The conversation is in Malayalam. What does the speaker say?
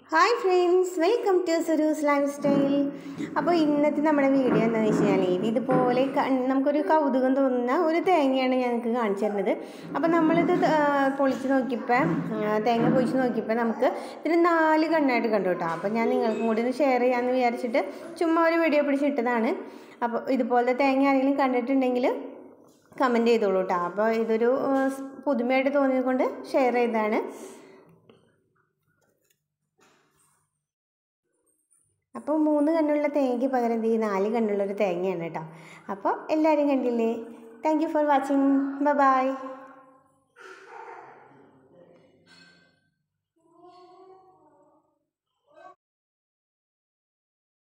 hi friends welcome to Suru's lifestyle അപ്പോൾ ഇന്നത്തെ നമ്മുടെ വീഡിയോ എന്താണെന്ന് വെച്ച് കഴിഞ്ഞാൽ ഇതുപോലെ ക- നമുക്കൊരു കൗതുകം തോന്നുന്ന ഒരു തേങ്ങയാണ് ഞങ്ങൾക്ക് കാണിച്ചു തരുന്നത് അപ്പോൾ നമ്മളിത് ആ, പൊളിച്ച് നോക്കിയപ്പോൾ ആ, തേങ്ങ പൊളിച്ച് നോക്കിയപ്പോൾ നമുക്ക് ഇതിന് നാല് കണ്ണായിട്ട് കണ്ടു കേട്ടോ അപ്പോൾ ഞാൻ നിങ്ങൾക്കും കൂടി ഒന്ന് ഷെയർ ചെയ്യാമെന്ന് വിചാരിച്ചിട്ട് ചുമ്മാ ഒരു വീഡിയോ പിടിച്ചിട്ടതാണ് അപ്പോൾ ഇതുപോലത്തെ തേങ്ങ ആരെങ്കിലും കണ്ടിട്ടുണ്ടെങ്കിൽ കമൻറ്റ് ചെയ്തോളൂ കേട്ടോ അപ്പോൾ ഇതൊരു ആ, പുതുമയായിട്ട് തോന്നിയത് കൊണ്ട് ഷെയർ ചെയ്തതാണ് അപ്പോൾ മൂന്ന് കണ്ണുള്ള തേങ്ങയ്ക്ക് പകരം ഈ നാല് കണ്ണുള്ള ഒരു തേങ്ങയാണ് കേട്ടോ അപ്പോൾ എല്ലാവരും കണ്ടില്ലേ thank you for watching by